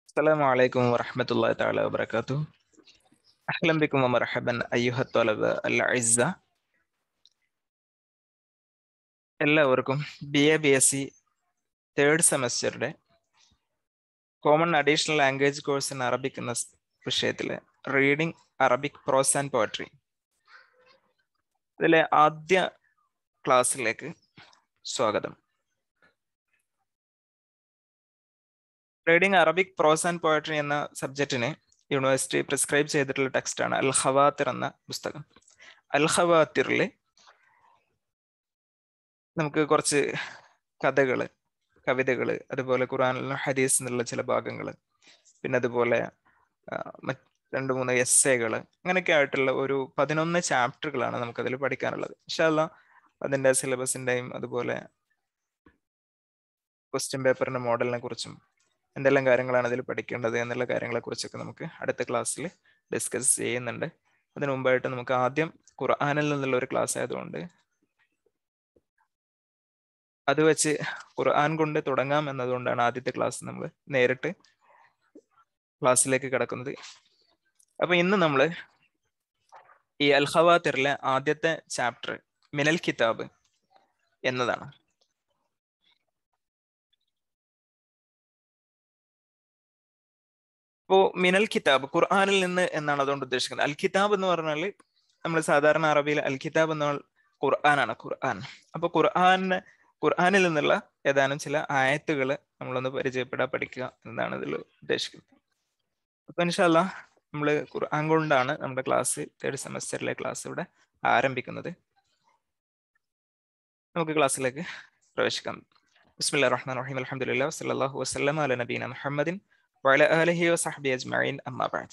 السلام عليكم ورحمة الله تعالى وبركاته أهلا بكم ومرحبا أيها الطلبة الأعزة എല്ലാവർക്കും B A B S C third സെമസ്റ്ററുടെ common additional language course in Arabic എന്ന വിഷയത്തിലെ reading Arabic prose and poetry ഇതിലെ ആദ്യ ക്ലാസ്സിലേക്ക് സ്വാഗതം reading Arabic prose and poetry എന്ന സബ്ജക്റ്റിന് യൂണിവേഴ്സിറ്റി പ്രിസ്ക്രൈബ് ചെയ്തിട്ടുള്ള ടെക്സ്റ്റാണ് അൽ ഹവാത്തിർ എന്ന പുസ്തകം അൽ ഹവാത്തിറിലെ നമുക്ക് കുറച്ച് കഥകള് കവിതകള് അതുപോലെ ഖുറാനിലും ഹദീസ് എന്നുള്ള ചില ഭാഗങ്ങൾ പിന്നെ അതുപോലെ രണ്ട് മൂന്ന് എസ്സേകൾ അങ്ങനെയൊക്കെ ആയിട്ടുള്ള ഒരു പതിനൊന്ന് ചാപ്റ്ററുകളാണ് നമുക്കതിൽ പഠിക്കാനുള്ളത് ഇൻഷാല്ല അതിൻ്റെ സിലബസിൻ്റെയും അതുപോലെ ക്വസ്റ്റ്യൻ പേപ്പറിന്റെ മോഡലിനെ കുറിച്ചും എന്തെല്ലാം കാര്യങ്ങളാണ് അതിൽ പഠിക്കേണ്ടത് എന്നുള്ള കാര്യങ്ങളെ കുറിച്ചൊക്കെ നമുക്ക് അടുത്ത ക്ലാസ്സിൽ ഡിസ്കസ് ചെയ്യുന്നുണ്ട് അതിനു മുമ്പായിട്ട് നമുക്ക് ആദ്യം ഖുർആാനിൽ നിന്നുള്ള ഒരു ക്ലാസ് ആയതുകൊണ്ട് അത് വെച്ച് ഖുർആൻ കൊണ്ട് തുടങ്ങാം എന്നതുകൊണ്ടാണ് ആദ്യത്തെ ക്ലാസ് നമ്മൾ നേരിട്ട് ക്ലാസ്സിലേക്ക് കിടക്കുന്നത് അപ്പൊ ഇന്ന് നമ്മൾ ഈ അൽഹവാത്തിറിലെ ആദ്യത്തെ ചാപ്റ്റർ മിനൽ കിതാബ് എന്നതാണ് ഇപ്പോ മിനൽ കിതാബ് ഖുർആാനിൽ നിന്ന് എന്നാണ് അതുകൊണ്ട് ഉദ്ദേശിക്കുന്നത് അൽ കിതാബ് എന്ന് പറഞ്ഞാൽ നമ്മൾ സാധാരണ അറബിയിൽ അൽ കിതാബ് എന്ന ഖുർആനാണ് ഖുർആൻ അപ്പൊ ഖുർആാനിന് ഖുർആാനിൽ നിന്നുള്ള ഏതാനും ചില ആയത്തുകൾ നമ്മളൊന്ന് പരിചയപ്പെടാൻ പഠിക്കുക എന്നതാണ് ഇതിൽ ഉദ്ദേശിക്കുന്നത് അപ്പൊ ഇൻഷാല്ല നമ്മൾ ഖുർആൻ കൊണ്ടാണ് നമ്മുടെ ക്ലാസ് തേർഡ് സെമസ്റ്ററിലെ ക്ലാസ് ഇവിടെ ആരംഭിക്കുന്നത് നമുക്ക് ക്ലാസ്സിലേക്ക് പ്രവേശിക്കാം ബിസ്മില്ലാ റഹ്മാൻ റഹീം അലഹമുല്ലാ വസ്ലാഹു വസ്ലം അല നബീന മുഹമ്മദിൻ വഅല ആലിഹി വസഹബി അജ്മഈൻ അമ്മാ ബഅദ്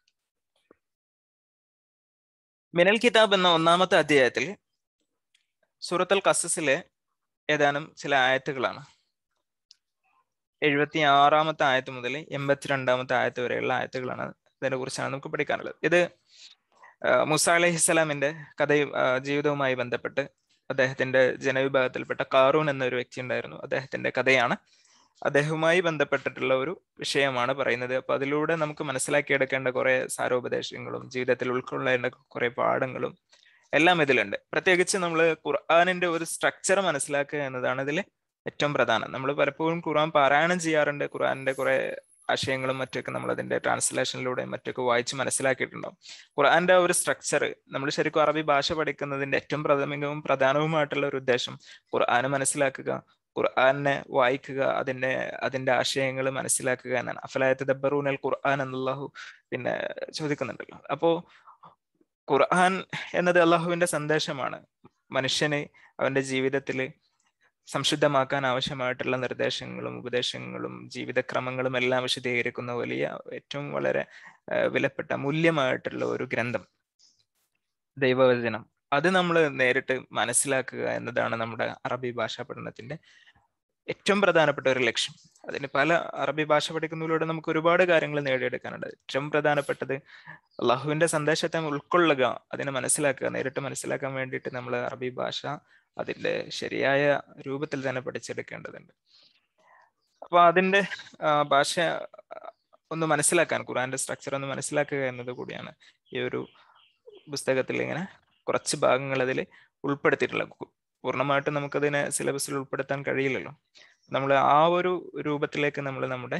മിനൽ കിതാബ് എന്ന ഒന്നാമത്തെ അധ്യായത്തിൽ സൂറത്തുൽ ഖസസിലെ ഏതാനും ചില ആയത്തുകളാണ് എഴുപത്തി ആറാമത്തെ ആയത്ത് മുതൽ എൺപത്തിരണ്ടാമത്തെ ആയത്ത് വരെയുള്ള ആയത്തുകളാണ് ഇതിനെ കുറിച്ചാണ് നമുക്ക് പഠിക്കാനുള്ളത് ഇത് മുസ അലഹിസ്സലാമിന്റെ കഥയും ജീവിതവുമായി ബന്ധപ്പെട്ട് അദ്ദേഹത്തിന്റെ ജനവിഭാഗത്തിൽപ്പെട്ട കാറൂൺ എന്നൊരു വ്യക്തി ഉണ്ടായിരുന്നു അദ്ദേഹത്തിന്റെ കഥയാണ് അദ്ദേഹവുമായി ബന്ധപ്പെട്ടിട്ടുള്ള ഒരു വിഷയമാണ് പറയുന്നത് അപ്പൊ അതിലൂടെ നമുക്ക് മനസ്സിലാക്കിയെടുക്കേണ്ട കുറെ സാരോപദേശങ്ങളും ജീവിതത്തിൽ ഉൾക്കൊള്ളേണ്ട കുറെ പാഠങ്ങളും എല്ലാം ഇതിലുണ്ട് പ്രത്യേകിച്ച് നമ്മൾ ഖുർആാനിന്റെ ഒരു സ്ട്രക്ചർ മനസ്സിലാക്കുക എന്നതാണ് ഇതിൽ ഏറ്റവും പ്രധാനം നമ്മൾ പലപ്പോഴും ഖുർആൻ പാരായണം ചെയ്യാറുണ്ട് ഖുർആാനിന്റെ കുറെ ആശയങ്ങളും മറ്റൊക്കെ നമ്മൾ അതിന്റെ ട്രാൻസ്ലേഷനിലൂടെ മറ്റൊക്കെ വായിച്ച് മനസ്സിലാക്കിയിട്ടുണ്ടാവും ഖുർആന്റെ ഒരു സ്ട്രക്ചർ നമ്മൾ ശരിക്കും അറബി ഭാഷ പഠിക്കുന്നതിന്റെ ഏറ്റവും പ്രാഥമികവും പ്രധാനവുമായിട്ടുള്ള ഒരു ഉദ്ദേശം ഖുർആന് മനസ്സിലാക്കുക ഖുർആനെ വായിക്കുക അതിന്റെ അതിന്റെ ആശയങ്ങൾ മനസ്സിലാക്കുക എന്നാണ് അഫലായത്ത് ദബ്ബറൂനൽ ഖുർആൻ എന്നുള്ളഹു പിന്നെ ചോദിക്കുന്നുണ്ടല്ലോ അപ്പോ ഖുർആൻ എന്നത് അള്ളാഹുവിന്റെ സന്ദേശമാണ് മനുഷ്യന് അവന്റെ ജീവിതത്തിൽ സംശുദ്ധമാക്കാൻ ആവശ്യമായിട്ടുള്ള നിർദ്ദേശങ്ങളും ഉപദേശങ്ങളും ജീവിതക്രമങ്ങളും എല്ലാം വിശദീകരിക്കുന്ന വലിയ ഏറ്റവും വളരെ വിലപ്പെട്ട മൂല്യമായിട്ടുള്ള ഒരു ഗ്രന്ഥം ദൈവവചനം അത് നമ്മൾ നേരിട്ട് മനസ്സിലാക്കുക എന്നതാണ് നമ്മുടെ അറബി ഭാഷാ പഠനത്തിന്റെ ഏറ്റവും പ്രധാനപ്പെട്ട ഒരു ലക്ഷ്യം അതിന് പല അറബി ഭാഷ പഠിക്കുന്നതിലൂടെ നമുക്ക് ഒരുപാട് കാര്യങ്ങൾ നേടിയെടുക്കാനുണ്ട് ഏറ്റവും പ്രധാനപ്പെട്ടത് അള്ളാഹുവിന്റെ സന്ദേശത്തെ ഉൾക്കൊള്ളുക അതിനെ മനസ്സിലാക്കുക നേരിട്ട് മനസ്സിലാക്കാൻ വേണ്ടിയിട്ട് നമ്മൾ അറബി ഭാഷ അതിന്റെ ശരിയായ രൂപത്തിൽ തന്നെ പഠിച്ചെടുക്കേണ്ടതുണ്ട് അപ്പൊ അതിന്റെ ഭാഷ ഒന്ന് മനസ്സിലാക്കാൻ ഖുറാന്റെ സ്ട്രക്ചർ ഒന്ന് മനസ്സിലാക്കുക എന്നത് കൂടിയാണ് ഈ ഒരു പുസ്തകത്തിൽ ഇങ്ങനെ കുറച്ച് ഭാഗങ്ങൾ അതിൽ ഉൾപ്പെടുത്തിയിട്ടുള്ളത് പൂർണ്ണമായിട്ടും നമുക്കതിനെ സിലബസിൽ ഉൾപ്പെടുത്താൻ കഴിയില്ലല്ലോ നമ്മൾ ആ ഒരു രൂപത്തിലേക്ക് നമ്മൾ നമ്മുടെ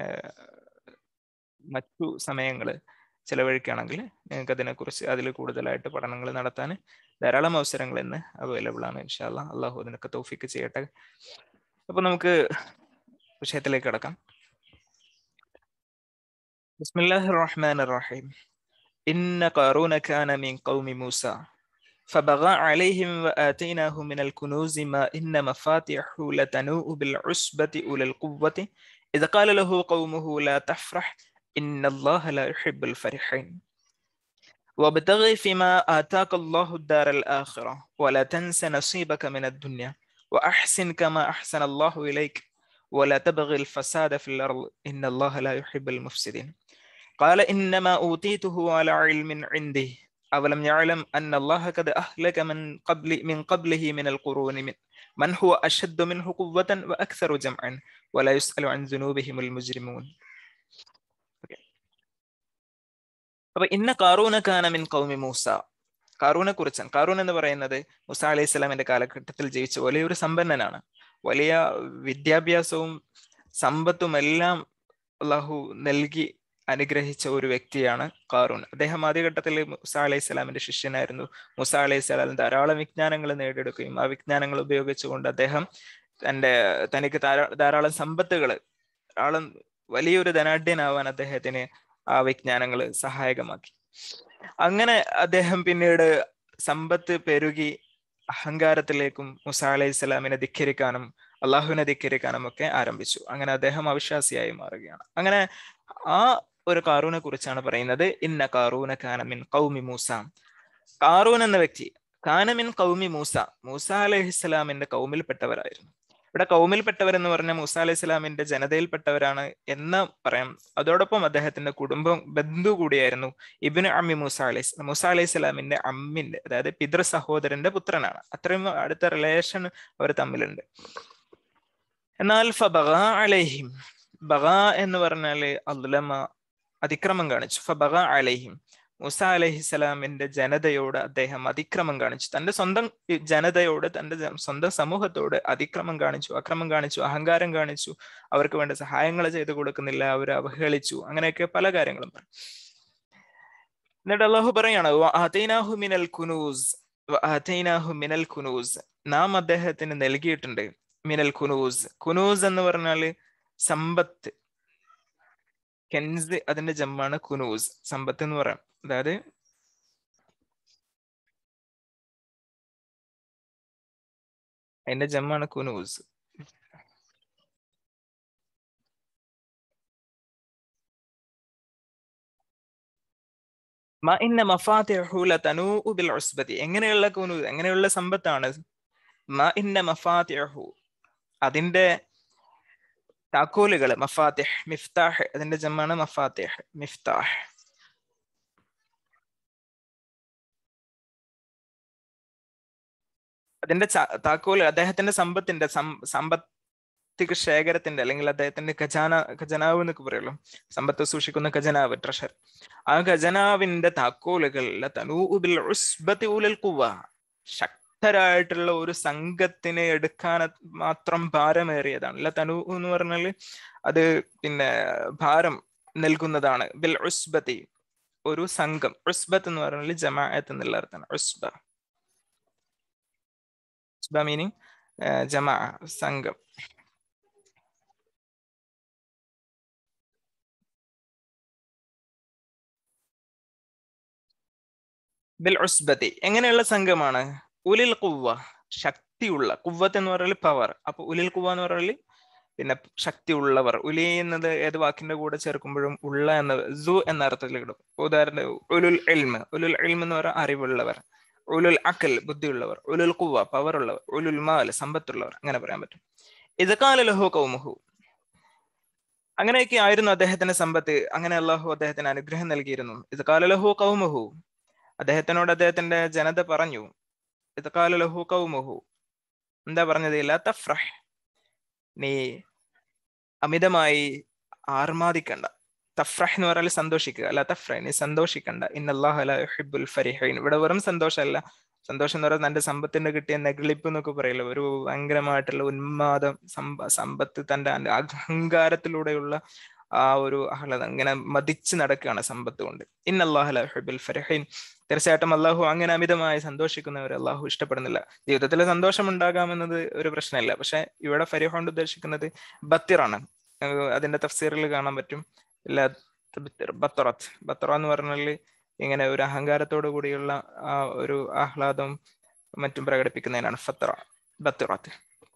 മറ്റു സമയങ്ങൾ ചെലവഴിക്കുകയാണെങ്കിൽ നിങ്ങൾക്ക് അതിനെക്കുറിച്ച് അതിൽ കൂടുതലായിട്ട് പഠനങ്ങൾ നടത്താൻ ധാരാളം അവസരങ്ങൾ ഇന്ന് അവൈലബിൾ ആണ് ഇൻഷാല്ല അള്ളാഹു അതിനൊക്കെ തോഫിക്ക് ചെയ്യട്ടെ അപ്പൊ നമുക്ക് വിഷയത്തിലേക്ക് കിടക്കാം ബിസ്മില്ലാഹി റഹ്മാൻ റഹീം ഇന്ന ഖാറൂന കാന മിൻ ഖൗമി മൂസ فبغى عليهم وآتيناه من الكنوز ما إن مفاتحه لتنوء بالعصبة أولي القوة إذا قال له قومه لا تفرح إن الله لا يحب الفرحين وابتغ فيما آتاك الله الدار الآخرة ولا تنس نصيبك من الدنيا وأحسن كما أحسن الله إليك ولا تبغي الفساد في الأرض إن الله لا يحب المفسدين قال إنما أوتيته على علم عندي أولم يعلم أن الله قد أهلك من قبل من قبله من القرون من من هو أشد منه قوة وأكثر جمعا ولا يسأل عن ذنوبهم المجرمون അപ്പൊ ഇന്ന കാറൂന കാന മിൻ കൗമി മൂസ കാറൂനെ കുറിച്ചാണ് കാറൂൻ എന്ന് പറയുന്നത് മുസ അലൈഹി സ്വലാമിന്റെ കാലഘട്ടത്തിൽ ജീവിച്ച വലിയൊരു സമ്പന്നനാണ് വലിയ വിദ്യാഭ്യാസവും സമ്പത്തും എല്ലാം അള്ളാഹു നൽകി അനുഗ്രഹിച്ച ഒരു വ്യക്തിയാണ് കാറൂൺ അദ്ദേഹം ആദ്യഘട്ടത്തിൽ മുസ അലൈഹി സ്വലാമിന്റെ ശിഷ്യനായിരുന്നു മുസ അലൈഹി സ്വലാം ധാരാളം വിജ്ഞാനങ്ങൾ നേടിയെടുക്കുകയും ആ വിജ്ഞാനങ്ങൾ ഉപയോഗിച്ചുകൊണ്ട് അദ്ദേഹം തന്റെ തനിക്ക് ധാരാളം സമ്പത്തുകൾ ധാരാളം വലിയൊരു ധനാഢ്യനാവാൻ അദ്ദേഹത്തിന് ആ വിജ്ഞാനങ്ങൾ സഹായകമാക്കി അങ്ങനെ അദ്ദേഹം പിന്നീട് സമ്പത്ത് പെരുകി അഹങ്കാരത്തിലേക്കും മുസ അലൈഹി സ്വലാമിനെ ധിക്കരിക്കാനും അള്ളാഹുവിനെ ധിക്കരിക്കാനും ഒക്കെ ആരംഭിച്ചു അങ്ങനെ അദ്ദേഹം അവിശ്വാസിയായി മാറുകയാണ് അങ്ങനെ ആ ഒരു കാറൂനെ കുറിച്ചാണ് പറയുന്നത് ഇന്ന കാറൂന കാനമിൻ കൗമി മൂസ കാറൂൻ എന്ന വ്യക്തി കാനമിൻ കൗമി മൂസ മൂസ അലഹിസ്സലാമിന്റെ കൗമിൽപ്പെട്ടവരായിരുന്നു ഇവിടെ കൗമിൽപ്പെട്ടവരെന്ന് പറഞ്ഞ മൂസ അലൈഹി സ്വലാമിന്റെ ജനതയിൽപ്പെട്ടവരാണ് എന്ന് പറയാം അതോടൊപ്പം അദ്ദേഹത്തിന്റെ കുടുംബം ബന്ധു കൂടിയായിരുന്നു ഇബിന് അമ്മി മൂസ അലൈഹി മൂസ അലൈഹി സ്വലാമിന്റെ അമ്മിന്റെ അതായത് പിതൃ സഹോദരന്റെ പുത്രനാണ് അത്രയും അടുത്ത റിലേഷൻ അവർ തമ്മിലുണ്ട് എന്നാൽ ഫബഗ അലൈഹിം ബഗ എന്ന് പറഞ്ഞാല് അല്ലുലമ അതിക്രമം കാണിച്ചു ഫബഗ അലൈഹിം മുസ അലഹിസ്സലാമിന്റെ ജനതയോട് അദ്ദേഹം അതിക്രമം കാണിച്ചു തന്റെ സ്വന്തം ജനതയോട് തന്റെ സ്വന്തം സമൂഹത്തോട് അതിക്രമം കാണിച്ചു അക്രമം കാണിച്ചു അഹങ്കാരം കാണിച്ചു അവർക്ക് വേണ്ട സഹായങ്ങൾ ചെയ്തു കൊടുക്കുന്നില്ല അവരെ അവഹേളിച്ചു അങ്ങനെയൊക്കെ പല കാര്യങ്ങളും പറഞ്ഞു എന്നിട്ട് അള്ളാഹു പറയാണ് മിനൽ കുനൂസ് മിനൽ കുനൂസ് നാം അദ്ദേഹത്തിന് നൽകിയിട്ടുണ്ട് മിനൽ കുനൂസ് കുനൂസ് എന്ന് പറഞ്ഞാല് സമ്പത്ത് കെൻസ് അതിന്റെ ജമ്മാണ് കുനൂസ് സമ്പത്ത് എന്ന് പറയാം അതായത് അതിന്റെ ജമ്മാണ് കുനൂസ് എങ്ങനെയുള്ള കുനൂസ് എങ്ങനെയുള്ള സമ്പത്താണ് അതിന്റെ താക്കോലുകൾ മഫാത്തിഹ് മിഫ്താഹ് അതിന്റെ ജമ്മാണ് മഫാത്തിഹ് മിഫ്താഹ് അതിന്റെ താക്കോല് അദ്ദേഹത്തിന്റെ സമ്പത്തിന്റെ സാമ്പത്തിക ശേഖരത്തിന്റെ അല്ലെങ്കിൽ അദ്ദേഹത്തിന്റെ ഖജാന ഖജനാവ് എന്നൊക്കെ പറയുള്ളൂ സമ്പത്ത് സൂക്ഷിക്കുന്ന ഖജനാവ് ട്രഷർ ആ ഖജനാവിന്റെ താക്കോലുകൾ ശക്തരായിട്ടുള്ള ഒരു സംഘത്തിനെ എടുക്കാൻ മാത്രം ഭാരമേറിയതാണ് അല്ല തനു എന്ന് പറഞ്ഞാൽ അത് പിന്നെ ഭാരം നൽകുന്നതാണ് ബിൽ ഉസ്ബത്തി ഒരു സംഘം ഉസ്ബത്ത് എന്ന് പറഞ്ഞാൽ ജമാഅത്ത് എന്നുള്ള അർത്ഥമാണ് ഉസ്ബ ഉസ്ബ മീനിങ് ജമാ സംഘം ബിൽ ഉസ്ബത്തി എങ്ങനെയുള്ള സംഘമാണ് ഉലിൽ കുവ്വ ശക്തിയുള്ള കുവ്വത്ത് എന്ന് പറഞ്ഞാൽ പവർ അപ്പൊ ഉലിൽ കുവ്വ എന്ന് പറഞ്ഞാൽ പിന്നെ ശക്തി ഉള്ളവർ ഉലി എന്നത് ഏത് വാക്കിന്റെ കൂടെ ചേർക്കുമ്പോഴും ഉള്ള എന്ന സു എന്ന അർത്ഥത്തിൽ കിട്ടും ഉദാഹരണം ഉലുൽ എൽമ് ഉലുൽ എൽമ് എന്ന് പറഞ്ഞാൽ അറിവുള്ളവർ ഉലുൽ അക്കൽ ബുദ്ധിയുള്ളവർ ഉലുൽ കുവ്വ പവർ ഉള്ളവർ ഉലുൽ മാൽ സമ്പത്തുള്ളവർ അങ്ങനെ പറയാൻ പറ്റും ഇതക്കാല ലഹു കൗമുഹു അങ്ങനെയൊക്കെ ആയിരുന്നു അദ്ദേഹത്തിന്റെ സമ്പത്ത് അങ്ങനെ അള്ളാഹു അദ്ദേഹത്തിന് അനുഗ്രഹം നൽകിയിരുന്നു ഇതക്കാല ലഹു കൗമുഹു അദ്ദേഹത്തിനോട് അദ്ദേഹത്തിന്റെ ജനത പറഞ്ഞു ഇതക്കാല ലഹു കൗമുഹു എന്താ പറഞ്ഞത് ഇല്ല തഫ്രഹ് നീ അമിതമായി ആർമാദിക്കണ്ട തഫ്രഹ് എന്ന് പറഞ്ഞാൽ സന്തോഷിക്കുക അല്ല തഫ്രഹ് നീ സന്തോഷിക്കണ്ട ഇന്നല്ലാഹുൽ ഫരിഹീൻ ഇവിടെ വെറും സന്തോഷമല്ല സന്തോഷം എന്ന് പറയുന്നത് തന്റെ സമ്പത്തിന്റെ കിട്ടിയ നെഗളിപ്പ് എന്നൊക്കെ പറയില്ല ഒരു ഭയങ്കരമായിട്ടുള്ള ഉന്മാദം സമ്പത്ത് തന്റെ അഹങ്കാരത്തിലൂടെയുള്ള ആ ഒരു ആഹ്ലാദം ഇങ്ങനെ മതിച്ച് നടക്കുകയാണ് സമ്പത്ത് കൊണ്ട് ഇന്നല്ലാഹുൽ ഫരിഹീൻ തീർച്ചയായിട്ടും അള്ളാഹു അങ്ങനെ അമിതമായി സന്തോഷിക്കുന്നവർ അള്ളാഹു ഇഷ്ടപ്പെടുന്നില്ല ജീവിതത്തിൽ സന്തോഷം ഉണ്ടാകാമെന്നത് ഒരു പ്രശ്നമില്ല പക്ഷെ ഇവിടെ ഫരിഹ കൊണ്ട് ഉദ്ദേശിക്കുന്നത് ബത്തിറാണ് അതിന്റെ തഫ്സീറിൽ കാണാൻ പറ്റും ഇല്ല ബത്തറത്ത് ബത്തറ എന്ന് പറഞ്ഞാൽ ഇങ്ങനെ ഒരു അഹങ്കാരത്തോടു കൂടിയുള്ള ആ ഒരു ആഹ്ലാദം മറ്റും പ്രകടിപ്പിക്കുന്നതിനാണ് ഫത്തറ ബത്തിറത്ത്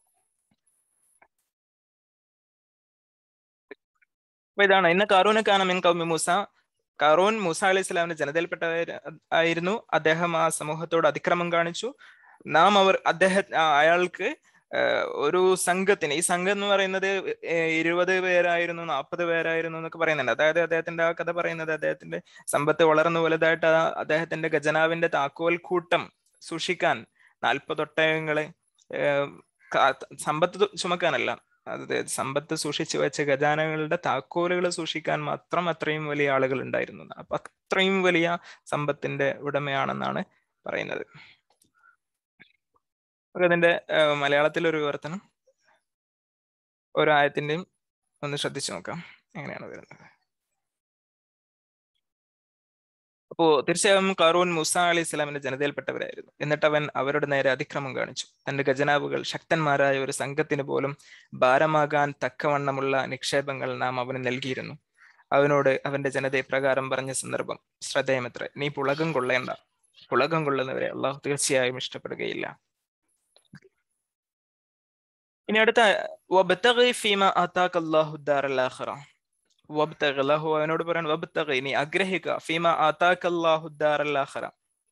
അപ്പൊ ഇതാണ് ഇന്ന കാറൂനക്കാണ് മിൻ കൗമി മൂസ കാറൂൻ മൂസ അലൈഹി സ്വലാമിന്റെ ജനതയിൽപ്പെട്ടവർ ആയിരുന്നു അദ്ദേഹം ആ സമൂഹത്തോട് അതിക്രമം കാണിച്ചു നാം അവർ അദ്ദേഹം അയാൾക്ക് ഒരു സംഘത്തിന് ഈ സംഘം എന്ന് പറയുന്നത് ഇരുപത് പേരായിരുന്നു നാൽപ്പത് പേരായിരുന്നു എന്നൊക്കെ പറയുന്നുണ്ട് അതായത് അദ്ദേഹത്തിന്റെ ആ കഥ പറയുന്നത് അദ്ദേഹത്തിന്റെ സമ്പത്ത് വളർന്നു വലുതായിട്ട് അദ്ദേഹത്തിന്റെ ഖജനാവിന്റെ താക്കോൽ കൂട്ടം സൂക്ഷിക്കാൻ നാൽപ്പത് ഒട്ടകങ്ങളെ സമ്പത്ത് ചുമക്കാനല്ല അതായത് സമ്പത്ത് സൂക്ഷിച്ചു വെച്ച ഖജാനകളുടെ താക്കോലുകൾ സൂക്ഷിക്കാൻ മാത്രം അത്രയും വലിയ ആളുകൾ ഉണ്ടായിരുന്നു അപ്പൊ അത്രയും വലിയ സമ്പത്തിന്റെ ഉടമയാണെന്നാണ് പറയുന്നത് അതിന്റെ മലയാളത്തിൽ ഒരു വിവർത്തനം ഓരോ ആയത്തിന്റെയും ഒന്ന് ശ്രദ്ധിച്ചു നോക്കാം എങ്ങനെയാണ് വരുന്നത് അപ്പോ തീർച്ചയായും കാറൂൻ മുസ അലി ഇസ്ലാമിന്റെ ജനതയിൽപ്പെട്ടവരായിരുന്നു എന്നിട്ട് അവൻ അവരുടെ നേരെ അതിക്രമം കാണിച്ചു തന്റെ ഖജനാവുകൾ ശക്തന്മാരായ ഒരു സംഘത്തിന് പോലും ഭാരമാകാൻ തക്കവണ്ണമുള്ള നിക്ഷേപങ്ങൾ നാം അവന് നൽകിയിരുന്നു അവനോട് അവന്റെ ജനത പ്രകാരം പറഞ്ഞ സന്ദർഭം ശ്രദ്ധേയമത്ര നീ പുളകം കൊള്ളേണ്ട പുളകം കൊള്ളുന്നവരെ അള്ളാഹു തീർച്ചയായും ഇഷ്ടപ്പെടുകയില്ല ഇനി അടുത്ത വബ്തഗലഹു അവനോട് പറയാൻ വബ്തഗ നീ ആഗ്രഹിക്കുക ഫീമ ആതാഖല്ലാഹുദ്ദാറല്ലാഹറ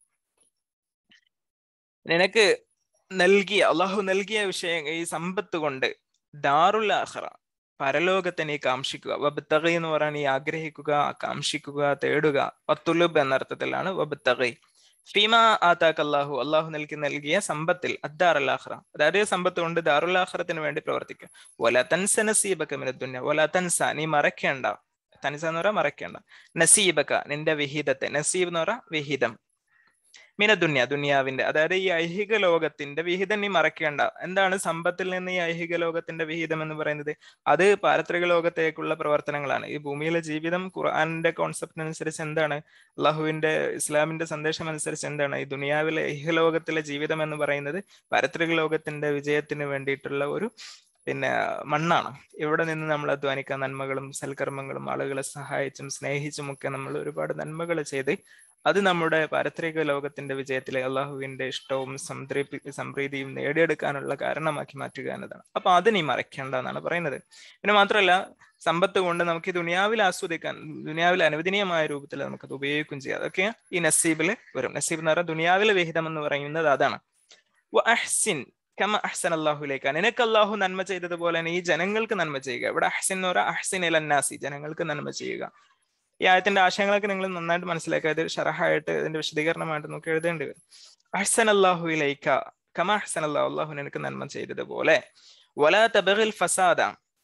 നിനക്ക് നൽകിയ അള്ളാഹു നൽകിയ വിഷയം ഈ സമ്പത്ത് കൊണ്ട് ദാറുൽ ആഖറ പരലോകത്തെ നീ കാംക്ഷിക്കുക വബ്തഗ എന്ന് പറയാൻ നീ ആഗ്രഹിക്കുക കാംക്ഷിക്കുക തേടുക പത്തുലുബ് എന്നർത്ഥത്തിലാണ് വബ്തഗ ഫീമ ആതാഖ് അള്ളാഹു അള്ളാഹു നൽകി നൽകിയ സമ്പത്തിൽ അദ്ദാർ അല്ലാഹ്റ അതായത് സമ്പത്ത് കൊണ്ട് ദാറുല്ലാഹ്റത്തിന് വേണ്ടി പ്രവർത്തിക്കുക ഒല തൻസ നസീബക്ക മിനദ്ദുന്യ ഒല തൻസ നീ മറക്കേണ്ട തൻസ എന്ന് പറയാ മറക്കേണ്ട നസീബക്ക നിന്റെ വിഹിതത്തെ നസീബ് എന്ന് പറയാ വിഹിതം മിന ദുന്യ ദുനിയാവിന്റെ അതായത് ഈ ഐഹിക ലോകത്തിന്റെ വിഹിതം നീ മറക്കേണ്ട എന്താണ് സമ്പത്തിൽ നിന്ന് ഈ ഐഹിക ലോകത്തിന്റെ വിഹിതം എന്ന് പറയുന്നത് അത് പാരത്രിക ലോകത്തേക്കുള്ള പ്രവർത്തനങ്ങളാണ് ഈ ഭൂമിയിലെ ജീവിതം ഖുർആാനിന്റെ കോൺസെപ്റ്റിനനുസരിച്ച് എന്താണ് അള്ളാഹുവിന്റെ ഇസ്ലാമിന്റെ സന്ദേശം അനുസരിച്ച് എന്താണ് ഈ ദുനിയാവിലെ ഇഹലോകത്തിലെ ജീവിതം എന്ന് പറയുന്നത് പാരത്രിക ലോകത്തിന്റെ വിജയത്തിന് വേണ്ടിയിട്ടുള്ള ഒരു പിന്നെ മണ്ണാണ് ഇവിടെ നിന്ന് നമ്മൾ അധ്വാനിക്കാൻ നന്മകളും സൽക്കർമ്മങ്ങളും ആളുകളെ സഹായിച്ചും സ്നേഹിച്ചും ഒക്കെ നമ്മൾ ഒരുപാട് നന്മകൾ ചെയ്ത് അത് നമ്മുടെ പാരത്രിക ലോകത്തിന്റെ വിജയത്തിലെ അള്ളാഹുവിന്റെ ഇഷ്ടവും സംതൃപ്തി സംപ്രീതിയും നേടിയെടുക്കാനുള്ള കാരണമാക്കി മാറ്റുക എന്നതാണ് അപ്പൊ അത് നീ മറക്കേണ്ട എന്നാണ് പറയുന്നത് പിന്നെ മാത്രമല്ല സമ്പത്ത് കൊണ്ട് നമുക്ക് ഈ ദുനിയാവിൽ ആസ്വദിക്കാൻ ദുനിയാവിൽ അനുവദനീയമായ രൂപത്തിൽ നമുക്കത് ഉപയോഗിക്കുകയും ചെയ്യാം അതൊക്കെ ഈ നസീബിൽ വരും നസീബ് എന്ന് പറഞ്ഞാൽ ദുനിയാവിലെ വിഹിതം എന്ന് പറയുന്നത് അതാണ് അഹ്സിൻ കമ അഹ്സൻ അള്ളാഹുലേക്ക് നിനക്ക് അള്ളാഹു നന്മ ചെയ്തതുപോലെ ഈ ജനങ്ങൾക്ക് നന്മ ചെയ്യുക ഇവിടെ അഹ്സിൻ എന്ന് പറയാം അഹ്സിൻ അന്നാസി ജനങ്ങൾക്ക് നന്മ ചെയ്യുക ഈ ആയത്തിന്റെ ആശയങ്ങളൊക്കെ നിങ്ങൾ നന്നായിട്ട് മനസ്സിലാക്കുക ഇത് ഷറഹായിട്ട് ഇതിന്റെ വിശദീകരണമായിട്ട് നമുക്ക് എഴുതേണ്ടി വരും അഹ്സൻ അള്ളാഹുയിലേക്ക കമ അഹ്സൻ അള്ളാഹു അള്ളാഹു നിനക്ക് നന്മ ചെയ്തതുപോലെ വല തബിൽ ഫസാദ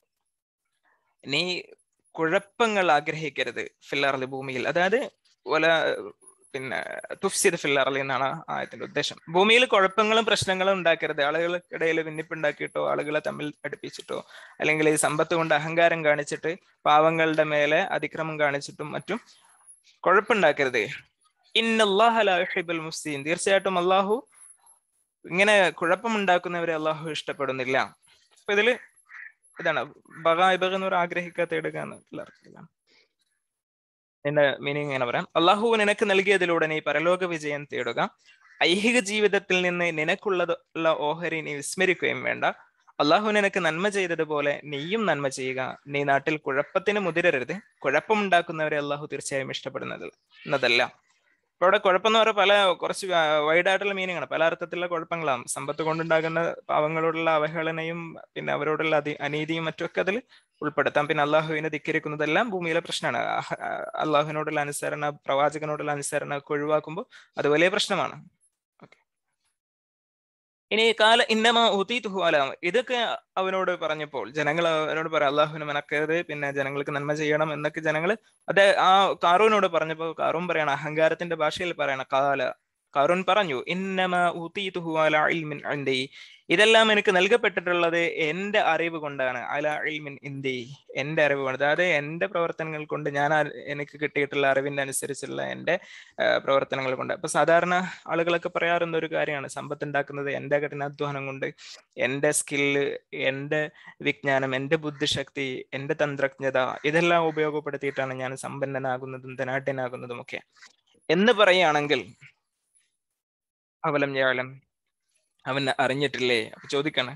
നീ കുഴപ്പങ്ങൾ ആഗ്രഹിക്കരുത് ഫില്ലർലി ഭൂമിയിൽ അതായത് വല പിന്നെ തുഫ്സിദ് ഫില്ലർലി എന്നാണ് ആയത്തിന്റെ ഉദ്ദേശം ഭൂമിയിൽ കുഴപ്പങ്ങളും പ്രശ്നങ്ങളും ഉണ്ടാക്കരുത് ആളുകൾക്കിടയിൽ ഭിന്നിപ്പുണ്ടാക്കിയിട്ടോ ആളുകളെ തമ്മിൽ അടുപ്പിച്ചിട്ടോ അല്ലെങ്കിൽ ഈ സമ്പത്ത് കൊണ്ട് അഹങ്കാരം കാണിച്ചിട്ട് പാവങ്ങളുടെ മേലെ അതിക്രമം കാണിച്ചിട്ടും മറ്റും കുഴപ്പമുണ്ടാക്കരുത് ഇന്നല്ലാഹുൽ മുസ്ലിം തീർച്ചയായിട്ടും അള്ളാഹു ഇങ്ങനെ കുഴപ്പമുണ്ടാക്കുന്നവരെ അള്ളാഹു ഇഷ്ടപ്പെടുന്നില്ല അപ്പൊ ഇതില് ഇതാണ് ബഗായിബഗ് എന്ന് പറയാൻ ആഗ്രഹിക്കാത്ത എടുക്കുക എന്ന് എന്റെ മീനിങ് ഇങ്ങനെ പറയാം അള്ളാഹു നിനക്ക് നൽകിയതിലൂടെ നീ പരലോക വിജയം തേടുക ഐഹിക ജീവിതത്തിൽ നിന്ന് നിനക്കുള്ള ഓഹരി നീ വിസ്മരിക്കുകയും വേണ്ട അള്ളാഹു നിനക്ക് നന്മ ചെയ്തതുപോലെ നീയും നന്മ ചെയ്യുക നീ നാട്ടിൽ കുഴപ്പത്തിന് മുതിരരുത് കുഴപ്പമുണ്ടാക്കുന്നവരെ അള്ളാഹു തീർച്ചയായും ഇഷ്ടപ്പെടുന്നത് എന്നതല്ല ഇപ്പൊ അവിടെ കുഴപ്പമെന്ന് പറഞ്ഞാൽ പല കുറച്ച് വൈഡ് ആയിട്ടുള്ള മീനിങ് ആണ് പല അർത്ഥത്തിലുള്ള കുഴപ്പങ്ങളാണ് സമ്പത്ത് കൊണ്ടുണ്ടാകുന്ന പാവങ്ങളോടുള്ള അവഹേളനയും പിന്നെ അവരോടുള്ള അതി അനീതിയും മറ്റുമൊക്കെ അതിൽ ഉൾപ്പെടുത്താം പിന്നെ അള്ളാഹുവിനെ ധിക്കരിക്കുന്നതെല്ലാം ഭൂമിയിലെ പ്രശ്നമാണ് അള്ളാഹുവിനോടുള്ള അനുസരണ പ്രവാചകനോടുള്ള അനുസരണ ഒക്കെ ഒഴിവാക്കുമ്പോൾ അത് വലിയ പ്രശ്നമാണ് ഇനി കാല ഇന്നമ ഉതീതുഹു അല ഇതൊക്കെ അവനോട് പറഞ്ഞപ്പോൾ ജനങ്ങൾ അവനോട് പറയാം അള്ളാഹുവിന് മനക്കരുത് പിന്നെ ജനങ്ങൾക്ക് നന്മ ചെയ്യണം എന്നൊക്കെ ജനങ്ങൾ അത് ആ കാറൂനോട് പറഞ്ഞപ്പോൾ കാറൂൻ പറയണം അഹങ്കാരത്തിന്റെ ഭാഷയിൽ പറയണം കാല കാറൂൻ പറഞ്ഞു ഇന്നമ ഉതീതുഹു അല ഇൽമിൻ ഇന്ദി ഇതെല്ലാം എനിക്ക് നൽകപ്പെട്ടിട്ടുള്ളത് എന്റെ അറിവ് കൊണ്ടാണ് അല ഇൽമിൻ ഇന്ദി എന്റെ അറിവ് കൊണ്ട് അതായത് എന്റെ പ്രവർത്തനങ്ങൾ കൊണ്ട് ഞാൻ എനിക്ക് കിട്ടിയിട്ടുള്ള അറിവിന്റെ അനുസരിച്ചുള്ള എന്റെ പ്രവർത്തനങ്ങൾ കൊണ്ട് അപ്പൊ സാധാരണ ആളുകളൊക്കെ പറയാറുന്ന ഒരു കാര്യമാണ് സമ്പത്ത് ഉണ്ടാക്കുന്നത് എന്റെ കഠിനാധ്വാനം കൊണ്ട് എന്റെ സ്കില്ല് എന്റെ വിജ്ഞാനം എന്റെ ബുദ്ധിശക്തി എന്റെ തന്ത്രജ്ഞത ഇതെല്ലാം ഉപയോഗപ്പെടുത്തിയിട്ടാണ് ഞാൻ സമ്പന്നനാകുന്നതും ധനാഢ്യനാകുന്നതും ഒക്കെ എന്ന് പറയുകയാണെങ്കിൽ അവലം ഞാലം അവൻ അറിഞ്ഞിട്ടില്ലേ അപ്പൊ ചോദിക്കാണ്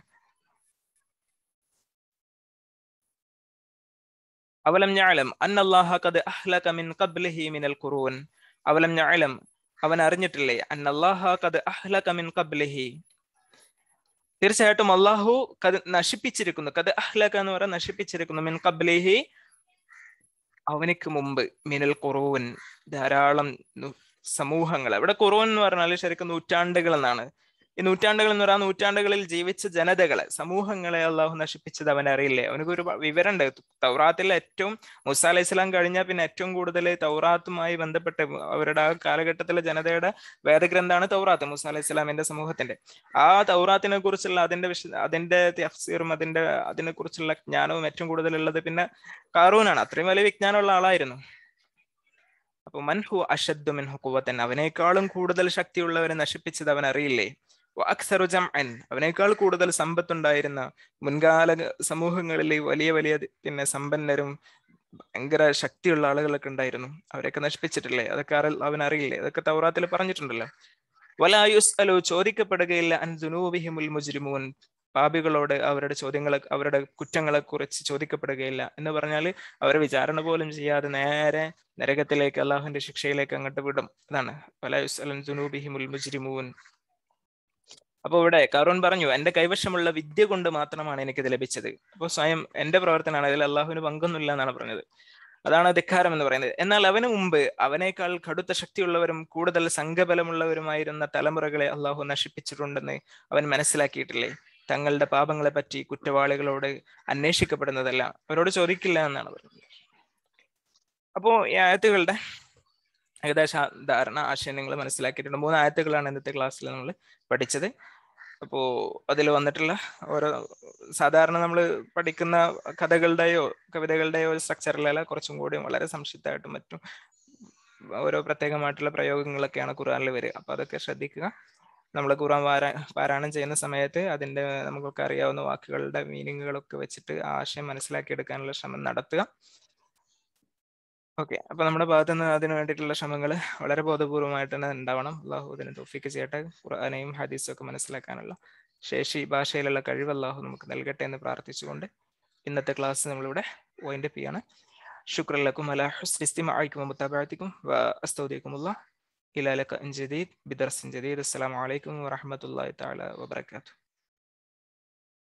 അവലം ഞാലം അന്നല്ലാഹ ഖദ് അഹ്ലക മിൻ ഖബ്ലിഹി മിനൽ ഖുറൂൻ അവലം ഞാലം അവൻ അറിഞ്ഞിട്ടില്ലേ അന്നല്ലാഹ ഖദ് അഹ്ലക മിൻ ഖബ്ലിഹി തീർച്ചയായിട്ടും അള്ളാഹു കത് നശിപ്പിച്ചിരിക്കുന്നു കത് അഹ്ലക എന്ന് പറയാൻ നശിപ്പിച്ചിരിക്കുന്നു മിൻ ഖബ്ലിഹി അവനിക്ക് മുമ്പ് മിനൽ ഖുറൂൻ ധാരാളം സമൂഹങ്ങൾ ഇവിടെ ഖുറൂൻ എന്ന് പറഞ്ഞാൽ ശരിക്കും നൂറ്റാണ്ടുകൾ എന്നാണ് ഈ നൂറ്റാണ്ടുകൾ എന്ന് പറയാൻ നൂറ്റാണ്ടുകളിൽ ജീവിച്ച ജനതകളെ സമൂഹങ്ങളെ അള്ളാഹു നശിപ്പിച്ചത് അവൻ അറിയില്ലേ അവനക്ക് ഒരു വിവരമുണ്ട് തൗറാത്തിൽ ഏറ്റവും മുസ അലൈഹി സ്വലാം കഴിഞ്ഞാൽ പിന്നെ ഏറ്റവും കൂടുതൽ തൗറാത്തുമായി ബന്ധപ്പെട്ട് അവരുടെ ആ കാലഘട്ടത്തിലെ ജനതയുടെ വേദഗ്രന്ഥമാണ് തൗറാത്ത് മുസ അലൈഹി സ്വലാമിന്റെ സമൂഹത്തിന്റെ ആ തൗറാത്തിനെ കുറിച്ചുള്ള അതിന്റെ വിശ അതിന്റെ തഫ്സീറും അതിന്റെ അതിനെ കുറിച്ചുള്ള ജ്ഞാനവും ഏറ്റവും കൂടുതലുള്ളത് പിന്നെ കാറൂനാണ് അത്രയും വലിയ വിജ്ഞാനമുള്ള ആളായിരുന്നു അപ്പൊ മൻഹു അഷദ്ദു മിൻഹു ഖുവത്തൻ അവനേക്കാളും കൂടുതൽ ശക്തിയുള്ളവരെ നശിപ്പിച്ചത് അവൻ അറിയില്ലേ അക്സറു ജംഅൻ അവനേക്കാൾ കൂടുതൽ സമ്പത്തുണ്ടായിരുന്ന മുൻകാല സമൂഹങ്ങളിൽ വലിയ വലിയ പിന്നെ സമ്പന്നരും ഭയങ്കര ശക്തിയുള്ള ആളുകളൊക്കെ ഉണ്ടായിരുന്നു അവരെയൊക്കെ നശിപ്പിച്ചിട്ടില്ലേ അതൊക്കെ അവൻ അറിയില്ലേ അതൊക്കെ തൗറാത്തിൽ പറഞ്ഞിട്ടുണ്ടല്ലോ വലായുസ് അലോ ചോദിക്കപ്പെടുകയില്ല അൻ ദുനൂബിഹിമുൽ മുജ്രിമൂൻ പാപികളോട് അവരുടെ ചോദ്യങ്ങളെ അവരുടെ കുറ്റങ്ങളെ കുറിച്ച് ചോദിക്കപ്പെടുകയില്ല എന്ന് പറഞ്ഞാൽ അവരെ വിചാരണ പോലും ചെയ്യാതെ നേരെ നരകത്തിലേക്ക് അള്ളാഹുവിന്റെ ശിക്ഷയിലേക്ക് അങ്ങോട്ട് വിടും അതാണ് വലായുസ് അലൻ ദുനൂബിഹിമുൽ മുജ്രിമൂൻ അപ്പൊ ഇവിടെ കറൂൺ പറഞ്ഞു എന്റെ കൈവശമുള്ള വിദ്യ കൊണ്ട് മാത്രമാണ് എനിക്കിത് ലഭിച്ചത് അപ്പോൾ സ്വയം എന്റെ പ്രവർത്തനമാണ് അതിൽ അള്ളാഹുവിന് പങ്കൊന്നുമില്ല എന്നാണ് പറഞ്ഞത് അതാണ് ധിക്കാരം എന്ന് പറയുന്നത് എന്നാൽ അവന് മുമ്പ് അവനേക്കാൾ കടുത്ത ശക്തിയുള്ളവരും കൂടുതൽ സംഘബലമുള്ളവരുമായിരുന്ന തലമുറകളെ അള്ളാഹു നശിപ്പിച്ചിട്ടുണ്ടെന്ന് അവൻ മനസ്സിലാക്കിയിട്ടില്ലേ തങ്ങളുടെ പാപങ്ങളെ പറ്റി കുറ്റവാളികളോട് അന്വേഷിക്കപ്പെടുന്നതല്ല അവരോട് ചോദിക്കില്ല എന്നാണ് പറയുന്നത് അപ്പോ ഈ ആയത്തുകളുടെ ഏകദേശ ധാരണ ആശയം നിങ്ങൾ മനസ്സിലാക്കിയിട്ടുണ്ട് മൂന്ന് ആയത്തുകളാണ് ഇന്നത്തെ ക്ലാസ്സിൽ നമ്മൾ പഠിച്ചത് അപ്പോൾ അതിൽ വന്നിട്ടുള്ള ഓരോ സാധാരണ നമ്മൾ പഠിക്കുന്ന കഥകളുടെയോ കവിതകളുടെയോ സ്ട്രക്ചറിലല്ല കുറച്ചും കൂടി വളരെ സംക്ഷിപ്തമായിട്ടും മറ്റും ഓരോ പ്രത്യേകമായിട്ടുള്ള പ്രയോഗങ്ങളൊക്കെയാണ് ഖുറാനിൽ വരിക അപ്പൊ അതൊക്കെ ശ്രദ്ധിക്കുക നമ്മൾ ഖുറാൻ പാരാ പാരായണം ചെയ്യുന്ന സമയത്ത് അതിന്റെ നമുക്കൊക്കെ അറിയാവുന്ന വാക്കുകളുടെ മീനിങ്ങുകളൊക്കെ വെച്ചിട്ട് ആ ആശയം മനസ്സിലാക്കിയെടുക്കാനുള്ള ശ്രമം നടത്തുക ഓക്കെ അപ്പൊ നമ്മുടെ ഭാഗത്തു നിന്ന് അതിനു വേണ്ടിയിട്ടുള്ള ശ്രമങ്ങൾ വളരെ ബോധപൂർവമായിട്ട് തന്നെ ഉണ്ടാവണം അള്ളാഹു അതിന് തോഫിക്ക് ചെയ്യട്ടെ ഖുർആാനെയും ഹദീസും ഒക്കെ മനസ്സിലാക്കാനുള്ള ശേഷി ഭാഷയിലുള്ള കഴിവ് അള്ളാഹു നമുക്ക് നൽകട്ടെ എന്ന് പ്രാർത്ഥിച്ചുകൊണ്ട് ഇന്നത്തെ ക്ലാസ് നമ്മളിവിടെ വൈൻഡ് അപ്പ് ചെയ്യാണ് ശുക്രലക്കും അല ഹുസ്ലിസ്തിമായിക്കും മുത്താബാത്തിക്കും അസ്തൗദിക്കും ഇലാലക്ക ജദീദ് ബിദർസിൻ ജദീദ് അസ്സലാമു അലൈക്കും വറഹമത്തല്ലാഹി തആല വബറകാതുഹു